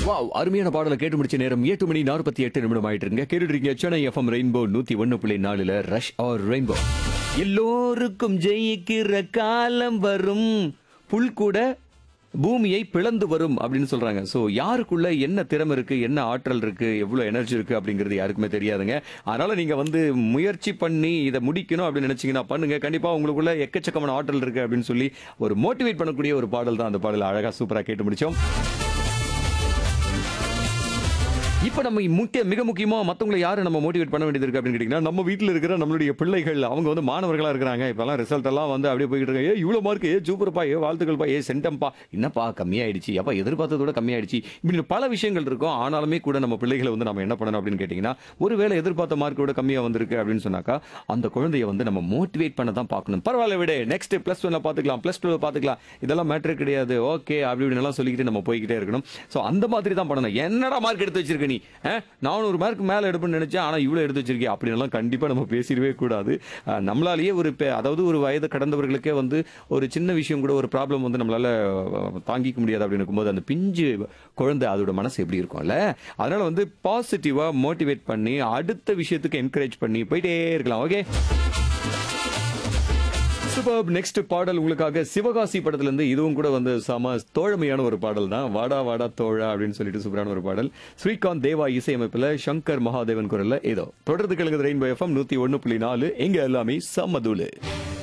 wow அருமையான பாடலை கேட்டு முடிச்ச நேரம் எட்டு மணி நாற்பத்தி எட்டு நிமிடம் ஆயிட்டு இருங்க கேட்டுட்டு இருக்கீங்க சென்னை எஃப்எம் ரெயின்போ நூத்தி ஒன்னு புள்ளி நாலுல ரஷ் ஆர் ரெயின்போ எல்லோருக்கும் ஜெயிக்கிற காலம் வரும் புல் கூட பூமியை பிளந்து வரும் அப்படின்னு சொல்றாங்க சோ யாருக்குள்ள என்ன திறமை இருக்கு என்ன ஆற்றல் இருக்கு எவ்வளவு எனர்ஜி இருக்கு அப்படிங்கிறது யாருக்குமே தெரியாதுங்க அதனால நீங்க வந்து முயற்சி பண்ணி இதை முடிக்கணும் அப்படின்னு நினைச்சீங்கன்னா பண்ணுங்க கண்டிப்பா உங்களுக்குள்ள எக்கச்சக்கமான ஆற்றல் இருக்கு அப்படின்னு சொல்லி ஒரு மோட்டிவேட் பண்ணக்கூடிய ஒரு பாடல் தான் அந்த பாடல் அழகா சூப்பரா கேட்டு முடிச்சோம் இப்ப நம்ம முக்கிய மிக முக்கியமா மத்தவங்களை யாரு நம்ம மோட்டிவேட் பண்ண வேண்டியது இருக்கு அப்படின்னு கேட்டீங்கன்னா நம்ம வீட்ல இருக்கிற நம்மளுடைய பிள்ளைகள் அவங்க வந்து மாணவர்களா இருக்கிறாங்க இப்பெல்லாம் ரிசல்ட் எல்லாம் வந்து அப்படியே போய்கிட்டு இருக்காங்க ஏ இவ்வளவு மார்க் ஏ சூப்பர்ப்பா ஏ வாழ்த்துக்கள்ப்பா ஏ சென்டம்பா என்னப்பா கம்மியாயிடுச்சு அப்பா எதிர்பார்த்ததோட கம்மியாயிடுச்சு இப்படி பல விஷயங்கள் இருக்கும் ஆனாலுமே கூட நம்ம பிள்ளைகளை வந்து நம்ம என்ன பண்ணணும் அப்படின்னு கேட்டீங்கன்னா ஒருவேளை எதிர்பார்த்த மார்க்கோட கம்மியா வந்திருக்கு அப்படின்னு சொன்னாக்கா அந்த குழந்தைய வந்து நம்ம மோட்டிவேட் பண்ண தான் பார்க்கணும் பரவாயில்ல விட நெக்ஸ்ட் பிளஸ் ஒன்ல பாத்துக்கலாம் பிளஸ் டூ பாத்துக்கலாம் இதெல்லாம் மேட்ரு கிடையாது ஓகே அப்படி இப்படின்னு எல்லாம் சொல்லிக்கிட்டு நம்ம போய்கிட்டே இருக்கணும் சோ அந்த மாதிரி தான் பண்ணணும் என்னடா மார்க் எடுத்து வச்சிருக்க நீ நானூறு மார்க் மேல எடுப்புன்னு நினைச்சேன் ஆனா இவ்வளவு எடுத்து வச்சிருக்கே அப்படின்னு கண்டிப்பா நம்ம பேசிடவே கூடாது அஹ், நம்மளாலேயே ஒரு பெ- அதாவது ஒரு வயது கடந்தவர்களுக்கே வந்து ஒரு சின்ன விஷயம் கூட ஒரு ப்ராப்ளம் வந்து நம்மளால அஹ், தாங்கிக்க முடியாது அப்படின்னு இருக்கும்போது அந்த பிஞ்சு குழந்தை அதோட மனசு எப்படி இருக்கும்ல அதனால வந்து பாசிட்டிவா மோட்டிவேட் பண்ணி அடுத்த விஷயத்துக்கு என்கரேஜ் பண்ணி போயிட்டே இருக்கலாம் ஓகே சூப்பர் நெக்ஸ்ட் பாடல் உங்களுக்காக சிவகாசி படத்துல இருந்து இதுவும் கூட வந்து சம தோழமையான ஒரு பாடல் தான் வாடா வாடா தோழா அப்படின்னு சொல்லிட்டு சூப்பரான ஒரு பாடல் ஸ்ரீகாந்த் தேவா இசையமைப்புல சங்கர் மகாதேவன் குரல்ல ஏதோ தொடர்ந்து கலங்குது ரெயின்போ எஃப்எம் நூத்தி ஒன்னு புள்ளி நாலு எங்க எல்லாமே சம்மதூலு